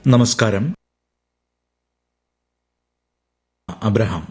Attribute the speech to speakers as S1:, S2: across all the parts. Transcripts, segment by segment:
S1: നമസ്കാരം അബ്രഹാം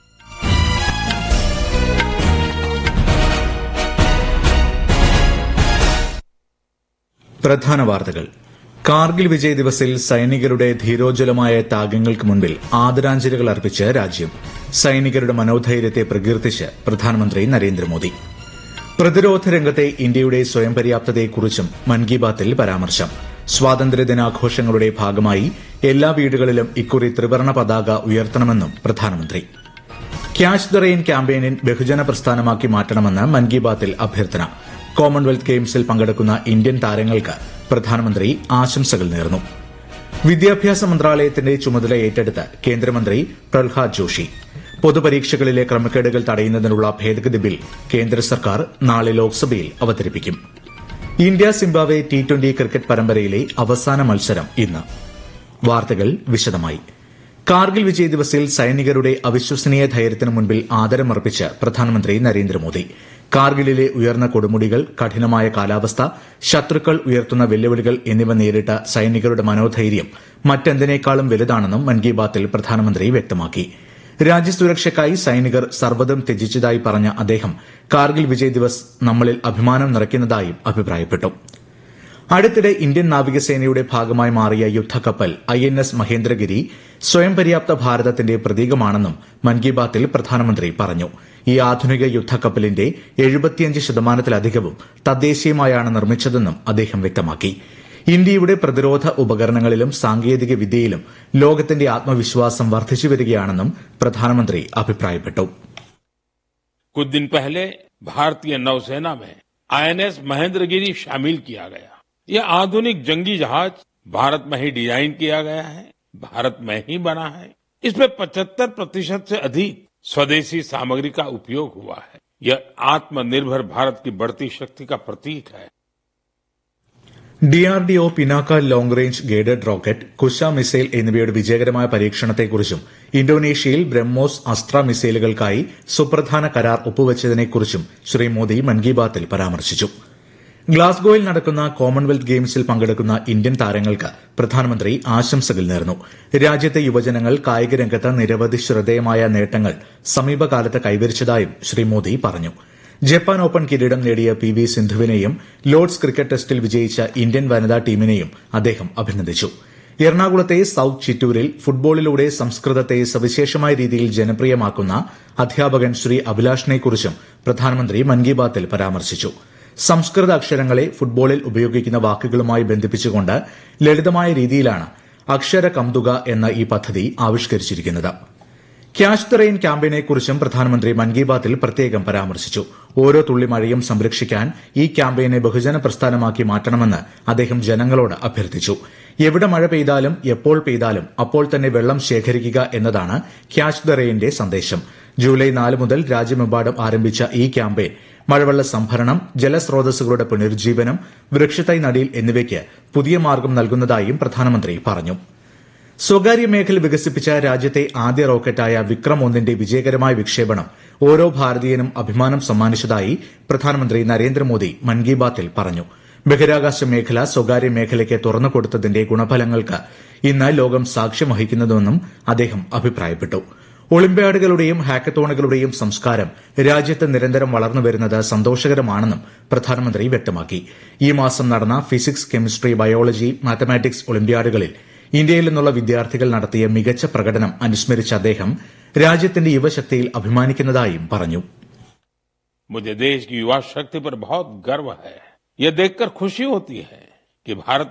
S1: പ്രധാന വാർത്തകൾ കാർഗിൽ വിജയ് ദിവസിൽ സൈനികരുടെ ധീരോജ്വലമായ ത്യാഗങ്ങൾക്ക് മുൻപിൽ ആദരാഞ്ജലികൾ അർപ്പിച്ച് രാജ്യം സൈനികരുടെ മനോധൈര്യത്തെ പ്രകീർത്തിച്ച് പ്രധാനമന്ത്രി നരേന്ദ്രമോദി പ്രതിരോധ രംഗത്തെ ഇന്ത്യയുടെ സ്വയം പര്യാപ്തതയെക്കുറിച്ചും മൻ കി ബാത്തിൽ പരാമർശം സ്വാതന്ത്ര്യദിനാഘോഷങ്ങളുടെ ഭാഗമായി എല്ലാ വീടുകളിലും ഇക്കുറി ത്രിവർണ പതാക ഉയർത്തണമെന്നും പ്രധാനമന്ത്രി ക്യാഷ് ദ റെയിൻ ക്യാമ്പയിനിൻ ബഹുജന പ്രസ്ഥാനമാക്കി മാറ്റണമെന്ന് മൻ കി ബാത്തിൽ അഭ്യർത്ഥന കോമൺവെൽത്ത് ഗെയിംസിൽ പങ്കെടുക്കുന്ന ഇന്ത്യൻ താരങ്ങൾക്ക് പ്രധാനമന്ത്രി ആശംസകൾ നേർന്നു വിദ്യാഭ്യാസ മന്ത്രാലയത്തിന്റെ ചുമതല ഏറ്റെടുത്ത് കേന്ദ്രമന്ത്രി പ്രഹ്ലാദ് ജോഷി പൊതുപരീക്ഷകളിലെ ക്രമക്കേടുകൾ തടയുന്നതിനുള്ള ഭേദഗതി ബിൽ കേന്ദ്ര സർക്കാർ നാളെ ലോക്സഭയിൽ അവതരിപ്പിക്കും India Zimbabwe T twenty cricket പരമ്പരയിലെ അവസാന മത്സരം ഇന്ന് വാർത്തകൾ വിശദമായി കാർഗിൽ വിജയ് ദിവസിൽ സൈനികരുടെ അവിശ്വസനീയ ധൈര്യത്തിന് മുൻപിൽ ആദരമർപ്പിച്ച് പ്രധാനമന്ത്രി നരേന്ദ്രമോദി കാർഗിലിലെ ഉയർന്ന കൊടുമുടികൾ കഠിനമായ കാലാവസ്ഥ ശത്രുക്കൾ ഉയർത്തുന്ന വെല്ലുവിളികൾ എന്നിവ നേരിട്ട സൈനികരുടെ മനോധൈര്യം മറ്റെന്തിനേക്കാളും വലുതാണെന്നും മൻ കി ബാത്തിൽ പ്രധാനമന്ത്രി വ്യക്തമാക്കി രാജ്യസുരക്ഷയ്ക്കായി സൈനികർ സർവ്വതും ത്യജിച്ചതായി പറഞ്ഞ അദ്ദേഹം കാർഗിൽ വിജയ് ദിവസ് നമ്മളിൽ അഭിമാനം നിറയ്ക്കുന്നതായും അഭിപ്രായപ്പെട്ടു അടുത്തിടെ ഇന്ത്യൻ നാവികസേനയുടെ ഭാഗമായി മാറിയ യുദ്ധക്കപ്പൽ ഐ എൻ എസ് മഹേന്ദ്രഗിരി സ്വയം പര്യാപ്ത ഭാരതത്തിന്റെ പ്രതീകമാണെന്നും മൻ കി ബാത്തിൽ പ്രധാനമന്ത്രി പറഞ്ഞു ഈ ആധുനിക യുദ്ധക്കപ്പലിന്റെ എഴുപത്തിയഞ്ച് ശതമാനത്തിലധികവും തദ്ദേശീയമായാണ് നിർമ്മിച്ചതെന്നും അദ്ദേഹം വ്യക്തമാക്കി ഇന്ത്യയുടെ പ്രതിരോധ ഉപകരണങ്ങളിലും സാങ്കേതിക വിദ്യയിലും ലോകത്തിന്റെ ആത്മവിശ്വാസം വർദ്ധിച്ചുവരികയാണെന്നും പ്രധാനമന്ത്രി അഭിപ്രായപ്പെട്ടു
S2: कुछ दिन पहले भारतीय नौसेना में आईएनएस महेंद्रगिरी शामिल किया गया यह आधुनिक जंगी जहाज भारत में ही डिजाइन किया गया है भारत में ही बना है इसमें 75 प्रतिशत से अधिक स्वदेशी सामग्री का उपयोग हुआ है यह आत्मनिर्भर भारत की बढ़ती शक्ति का प्रतीक है
S1: DRDO Pinaka long range guided rocket Kusha missile എന്നിവയുടെ വിജയകരമായ പരീക്ഷണത്തെക്കുറിച്ചും ഇന്തോനേഷ്യയിൽ ബ്രഹ്മോസ് അസ്ത്ര മിസൈലുകൾക്കായി സുപ്രധാന കരാർ ഒപ്പുവച്ചതിനെക്കുറിച്ചും ശ്രീ മോദി മൻ കി ബാത്തിൽ പരാമർശിച്ചു ഗ്ലാസ്ഗോയിൽ നടക്കുന്ന കോമൺവെൽത്ത് ഗെയിംസിൽ പങ്കെടുക്കുന്ന ഇന്ത്യൻ താരങ്ങൾക്ക് പ്രധാനമന്ത്രി ആശംസകൾ നേർന്നു രാജ്യത്തെ യുവജനങ്ങൾ കായിക രംഗത്ത് നിരവധി ശ്രദ്ധേയമായ നേട്ടങ്ങൾ സമീപകാലത്ത് കൈവരിച്ചതായും ശ്രീ മോദി പറഞ്ഞു ജപ്പാൻ ഓപ്പൺ കിരീടം നേടിയ പി വി സിന്ധുവിനെയും ലോർഡ്സ് ക്രിക്കറ്റ് ടെസ്റ്റിൽ വിജയിച്ച ഇന്ത്യൻ വനിതാ ടീമിനെയും അദ്ദേഹം അഭിനന്ദിച്ചു എറണാകുളത്തെ സൌത്ത് ചിറ്റൂരിൽ ഫുട്ബോളിലൂടെ സംസ്കൃതത്തെ സവിശേഷമായ രീതിയിൽ ജനപ്രിയമാക്കുന്ന അധ്യാപകൻ ശ്രീ അഭിലാഷിനെക്കുറിച്ചും പ്രധാനമന്ത്രി മൻ കി ബാത്തിൽ പരാമർശിച്ചു സംസ്കൃത അക്ഷരങ്ങളെ ഫുട്ബോളിൽ ഉപയോഗിക്കുന്ന വാക്കുകളുമായി ബന്ധിപ്പിച്ചുകൊണ്ട് ലളിതമായ രീതിയിലാണ് അക്ഷര കംതുക എന്ന ഈ പദ്ധതി ആവിഷ്കരിച്ചിരിക്കുന്നത് ക്യാഷ് ദ റെയിൻ ക്യാമ്പയിനെക്കുറിച്ചും പ്രധാനമന്ത്രി മൻ കി ബാത്തിൽ പ്രത്യേകം പരാമർശിച്ചു ഓരോ തുള്ളി മഴയും സംരക്ഷിക്കാൻ ഈ ക്യാമ്പയിനെ ബഹുജന പ്രസ്ഥാനമാക്കി മാറ്റണമെന്ന് അദ്ദേഹം ജനങ്ങളോട് അഭ്യർത്ഥിച്ചു എവിടെ മഴ പെയ്താലും എപ്പോൾ പെയ്താലും അപ്പോൾ തന്നെ വെള്ളം ശേഖരിക്കുക എന്നതാണ് ക്യാഷ് ദ റെയിന്റെ സന്ദേശം ജൂലൈ നാല് മുതൽ രാജ്യമെമ്പാടും ആരംഭിച്ച ഈ ക്യാമ്പയിൻ മഴവെള്ള സംഭരണം ജലസ്രോതസ്സുകളുടെ പുനരുജ്ജീവനം വൃക്ഷത്തൈ നടീൽ എന്നിവയ്ക്ക് പുതിയ മാർഗം നൽകുന്നതായും പ്രധാനമന്ത്രി പറഞ്ഞു സ്വകാര്യ മേഖല വികസിപ്പിച്ച രാജ്യത്തെ ആദ്യ റോക്കറ്റായ വിക്രം ഒന്നിന്റെ വിജയകരമായ വിക്ഷേപണം ഓരോ ഭാരതീയനും അഭിമാനം സമ്മാനിച്ചതായി പ്രധാനമന്ത്രി നരേന്ദ്രമോദി മൻ കി ബാത്തിൽ പറഞ്ഞു ബഹിരാകാശ മേഖല സ്വകാര്യ മേഖലയ്ക്ക് തുറന്നുകൊടുത്തതിന്റെ ഗുണഫലങ്ങൾക്ക് ഇന്ന് ലോകം സാക്ഷ്യം വഹിക്കുന്നുവെന്നും അദ്ദേഹം അഭിപ്രായപ്പെട്ടു ഒളിമ്പ്യാഡുകളുടെയും ഹാക്കത്തോണുകളുടെയും സംസ്കാരം രാജ്യത്ത് നിരന്തരം വളർന്നുവരുന്നത് സന്തോഷകരമാണെന്നും പ്രധാനമന്ത്രി വ്യക്തമാക്കി ഈ മാസം നടന്ന ഫിസിക്സ് കെമിസ്ട്രി ബയോളജി മാത്തമാറ്റിക്സ് ഒളിമ്പ്യാഡുകളിൽ ഇന്ത്യയിൽ നിന്നുള്ള വിദ്യാർത്ഥികൾ നടത്തിയ മികച്ച പ്രകടനം അനുസ്മരിച്ച അദ്ദേഹം രാജ്യത്തിന്റെ യുവശക്തിയിൽ അഭിമാനിക്കുന്നതായും പറഞ്ഞു
S2: मुझे देश की युवा शक्ति पर बहुत गर्व है यह देखकर खुशी होती है कि भारत